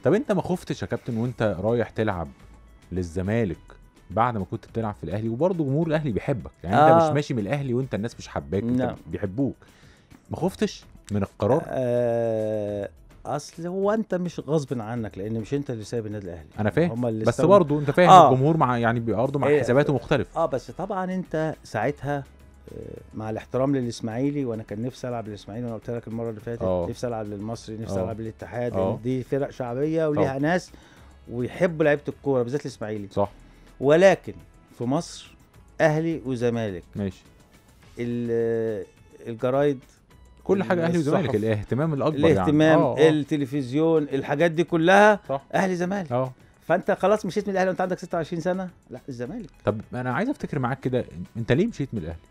طب انت ما خفتش يا كابتن وانت رايح تلعب للزمالك بعد ما كنت بتلعب في الاهلي وبرضه جمهور الاهلي بيحبك يعني انت آه. مش ماشي من الاهلي وانت الناس مش حباك انت نعم. بيحبوك ما خفتش من القرار آه اصل هو انت مش غصب عنك لان مش انت اللي سايب النادي الاهلي انا فاهم هم اللي بس استولوا- برضه انت فاهم آه. الجمهور مع يعني برضه مع إيه. حساباته مختلف اه بس طبعا انت ساعتها آه، مع الاحترام للاسماعيلي وانا كان نفسي العب للاسماعيلي وانا قلت لك المره اللي فاتت آه. نفسي العب للمصري نفسي آه. العب للاتحاد آه. لان دي فرق شعبيه وليها طبعا. ناس ويحبوا لعيبه الكوره بالذات الاسماعيلي صح ولكن في مصر اهلي وزمالك ماشي ال- الجرايد كل حاجه اهلي وزمالك الصحف. الاهتمام الاكبر الاهتمام يعني. آه، آه. التلفزيون الحاجات دي كلها صح اهلي زمالك اه فانت خلاص مشيت من الاهلي وانت عندك 26 سنه لا الزمالك طب انا عايز افتكر معاك كده انت ليه مشيت من الاهلي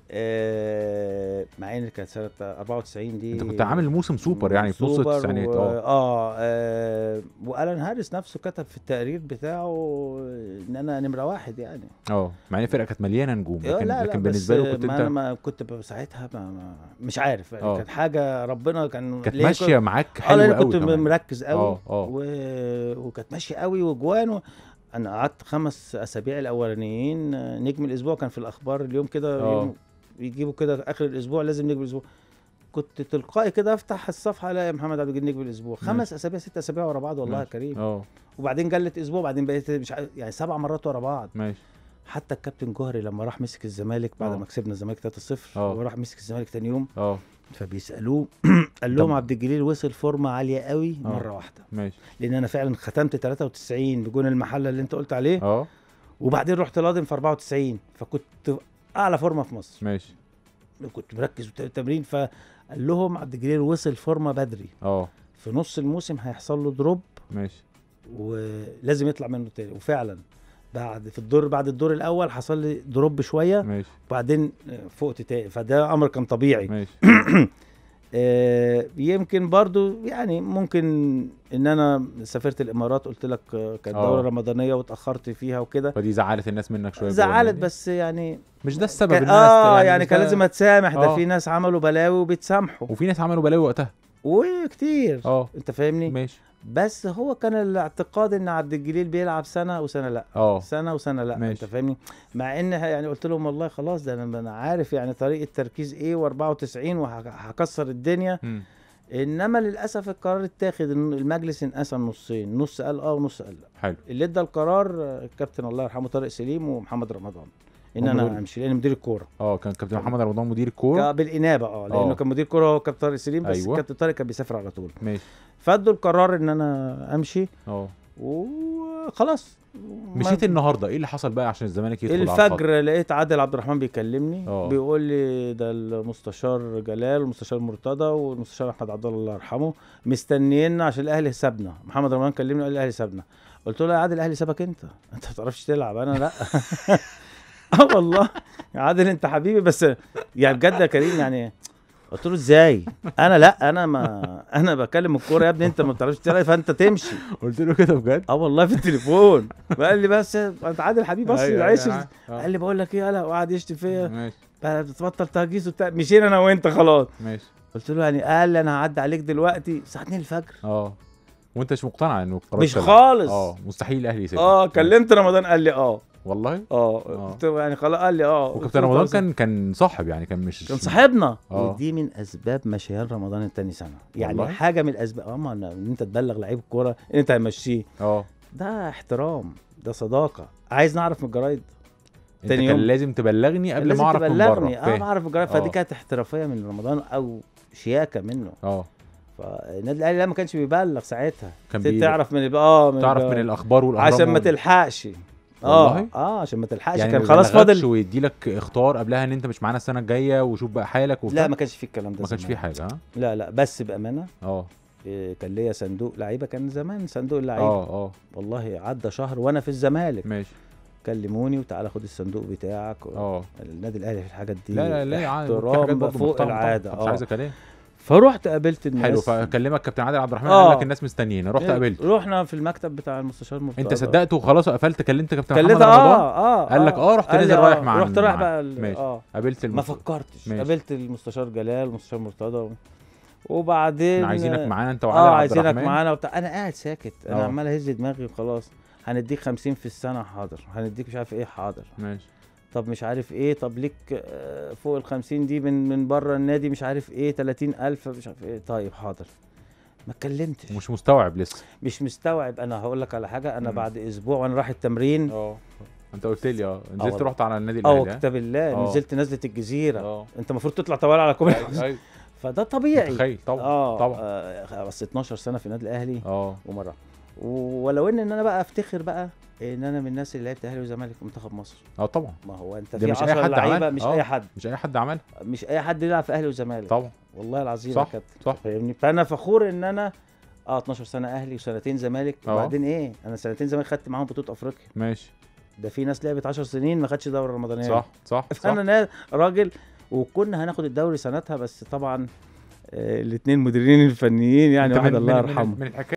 آه مع ان كانت سنه 94 دي انت كنت عامل موسم سوبر يعني في نص سوبر التسعينات و... اه اه, آه والان هاريس نفسه كتب في التقرير بتاعه ان انا نمره واحد يعني اه مع ان الفرقه كانت مليانه نجوم آه، لكن لا لا لكن بس بالنسبه له كنت ما انا انت ما كنت ب- ساعتها ما ما مش عارف آه. كانت حاجه ربنا كان كانت ليه ماشيه معاك اه حلوه انا قوي كنت كمان مركز قوي اه اه و... وكانت ماشيه قوي وجوان و... انا قعدت خمس اسابيع الاولانيين آه، نجم الاسبوع كان في الاخبار اليوم كده آه. يوم يجيبوا كده اخر الاسبوع لازم نجم الاسبوع كنت تلقائي كده افتح الصفحه الاقي محمد عبد الجليل نجم الاسبوع خمس ماشي. اسابيع ست اسابيع ورا بعض والله يا ماشي. كريم اه وبعدين جلت اسبوع بعدين بقيت مش عارف- يعني سبع مرات ورا بعض ماشي حتى الكابتن جوهري لما راح مسك الزمالك بعد آه. ما كسبنا الزمالك 3-0 آه. وراح مسك الزمالك تاني يوم اه فبيسالوه قال لهم طب- عبد الجليل وصل فورمه عاليه قوي آه. مره واحده ماشي لان انا فعلا ختمت 93 بجون المحله اللي انت قلت عليه اه وبعدين رحت لادم في 94 فكنت اعلى فورمه في مصر ماشي كنت مركز في التمرين فقال لهم عبد الجليل وصل فورمه بدري اه في نص الموسم هيحصل له دروب ماشي ولازم يطلع منه تاني وفعلا بعد في الدور بعد الدور الاول حصل لي دروب شويه ماشي وبعدين فقت تاني فده امر كان طبيعي ماشي آه، يمكن برضو يعني ممكن ان انا سافرت الامارات قلت لك آه، كانت آه. دوره رمضانيه واتاخرت فيها وكده فدي زعلت الناس منك شويه جوه زعلت النادي. بس يعني مش ده السبب كان الناس اه يعني مش كان ده- لازم اتسامح ده آه. في ناس عملوا بلاوي وبيتسامحوا وفي ناس عملوا بلاوي وقتها وكتير اه انت فاهمني ماشي بس هو كان الاعتقاد ان عبد الجليل بيلعب سنه وسنه لا اه سنه وسنه لا ماشي. انت فاهمني مع ان يعني قلت لهم والله خلاص ده انا أنا عارف يعني طريقه تركيز ايه و94 وهكسر الدنيا مم. انما للاسف القرار اتاخد ان المجلس انقسم نصين نص قال اه ونص قال لا حلو اللي ادى القرار آه، الكابتن الله يرحمه طارق سليم ومحمد رمضان ان هم انا دول. امشي لان مدير الكوره اه كان كابتن محمد رمضان مدير الكوره كا- بالانابه اه لانه آه. كان مدير كوره هو كابتن طارق سليم بس أيوة. الكابتن طارق كان بيسافر على طول ماشي فادوا القرار ان انا امشي اه وخلاص مشيت النهارده ايه اللي حصل بقى عشان الزمالك يدخل على الخط؟ الفجر لقيت عادل عبد الرحمن بيكلمني آه. بيقول لي ده المستشار جلال والمستشار مرتضى والمستشار احمد عبد الله الله يرحمه مستنينا عشان الاهلي سابنا محمد رمضان كلمني قال لي الاهلي سابنا قلت له يا عادل الاهلي سابك انت انت ما بتعرفش تلعب انا لا اه والله يا عادل انت حبيبي بس يعني بجد يا كريم يعني قلت له ازاي انا لا انا ما انا بكلم الكوره يا ابني انت ما بتعرفش تلعب فانت تمشي قلت له كده بجد اه والله في التليفون قال لي بس انت عادل حبيبي بص أيوة، عيش أيوة، آه. قال لي بقول لك ايه يلا وقعد يشتم فيا ماشي بقى بتبطل تهجيس وبتاع مشينا انا وانت خلاص ماشي قلت له يعني قال لي انا هعدي عليك دلوقتي الساعه 2 الفجر اه وانت مش مقتنع انه القرار مش طلع. خالص. اه مستحيل الاهلي يسيبك اه كلمت رمضان قال لي اه والله اه آه. قلت له يعني خلاص قال لي اه قلت وكابتن له رمضان خلاص. كان كان صاحب يعني كان مش كان صاحبنا آه. ودي من اسباب مشيان رمضان التاني سنه يعني والله؟ حاجه من الاسباب اه ما أنا- ان انت تبلغ لعيب الكوره ان انت هتمشيه اه ده احترام ده صداقه عايز نعرف من الجرايد انت تاني كان يوم. لازم تبلغني قبل لازم ما اعرف من تبلغني بره اه فاهم. بعرف الجرايد آه. فدي كانت احترافيه من رمضان او شياكه منه اه فالنادي الاهلي لا ما كانش بيبلغ ساعتها كان ت- بي- تعرف من ال- اه من تعرف ال- من الاخبار والاهرام عشان ما و- تلحقش اه والله؟ اه عشان ما تلحقش يعني كان ما خلاص بيبلغكش فاضل ويدي لك اختار قبلها ان انت مش معانا السنه الجايه وشوف بقى حالك وبتاع لا ما كانش في الكلام ده ما كانش زمان. في حاجه ها لا لا بس بامانه اه إيه، كان ليا صندوق لعيبه كان زمان صندوق اللعيبه اه اه والله عدى شهر وانا في الزمالك ماشي كلموني وتعالى خد الصندوق بتاعك اه النادي الاهلي في الحاجات دي لا لا لا يا عم، في حاجات احترام برضه فوق محترمة طبعاً، العاده مش عايز اه كلام فرحت قابلت الناس حلو فكلمك كابتن عادل عبد الرحمن آه. قال لك الناس مستنيين رحت قابلت رحنا في المكتب بتاع المستشار مرتضى انت صدقت وخلاص وقفلت كلمت كابتن محمد كلمت رمضان اه اه قال لك اه، رحت قال لي نازل رايح آه، مع رحت رايح مع- بقى ال- ماشي. اه قابلت ما المس... فكرتش ماشي. قابلت المستشار جلال والمستشار مرتضى و... وبعدين احنا عايزينك معانا انت وعلي اه عبد عايزينك الرحمن معانا وبتاع انا قاعد ساكت انا آه. عمال اهز دماغي وخلاص هنديك 50 في السنه حاضر هنديك مش عارف ايه حاضر ماشي طب مش عارف ايه طب ليك آه، فوق ال 50 دي من من بره النادي مش عارف ايه 30000 مش عارف ايه طيب حاضر ما اتكلمتش ومش مستوعب لسه مش مستوعب انا هقول لك على حاجه انا مم. بعد اسبوع وانا رايح التمرين اه انت قلت لي اه نزلت والله. رحت على النادي اه الاهلي ها؟ كتاب الله آه. نزلت نزله الجزيره اه انت المفروض تطلع طوال على كوبري أيوة، أيوة. فده طبيعي متخيل طبعا اه طبعا آه، بس 12 سنه في النادي الاهلي اه ومره ولو ان ان انا بقى افتخر بقى ان انا من الناس اللي لعبت اهلي وزمالك ومنتخب مصر اه طبعا ما هو انت ده في مش أي 10 حد لعيبه عملها. مش آه. اي حد مش اي حد عملها مش اي حد يلعب في اهلي وزمالك طبعا والله العظيم صح، يا كابتن صح. فاهمني فانا فخور ان انا اه 12 سنه اهلي وسنتين زمالك آه. وبعدين ايه انا سنتين زمالك خدت معاهم بطوله افريقيا ماشي ده في ناس لعبت 10 سنين ما خدش دوره رمضانيه صح صح صح فانا نا- راجل وكنا هناخد الدوري سنتها بس طبعا الاثنين مديرين الفنيين يعني أنت واحد من- الله من- من- يرحمه من الحكايه